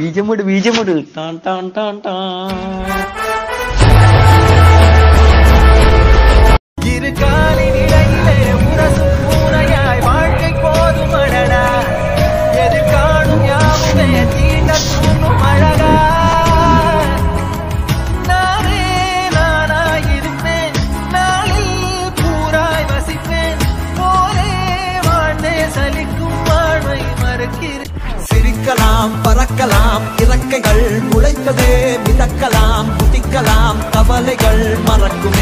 பீஜமுடு பீஜமுடு டான் டான் டான் டான் இரு காலின் இடையிலே உரசும் பூனையாய் வாழ்க்கை போதும் அடடா எது காணும் யாவுமே தீண்ட தூண்டும் அழகா நானே நானாய் இருப்பேன் நாளில் பூராய் வசிப்பேன் போலே வாழ்ந்தே சலிக்கும் வாழ்வை மறுக்கிறேன் சிரிக்கலாம் பறக்கலாம் இறக்கைகள் முளைத்ததே மிதக்கலாம் குதிக்கலாம் கவலைகள் மறக்குமே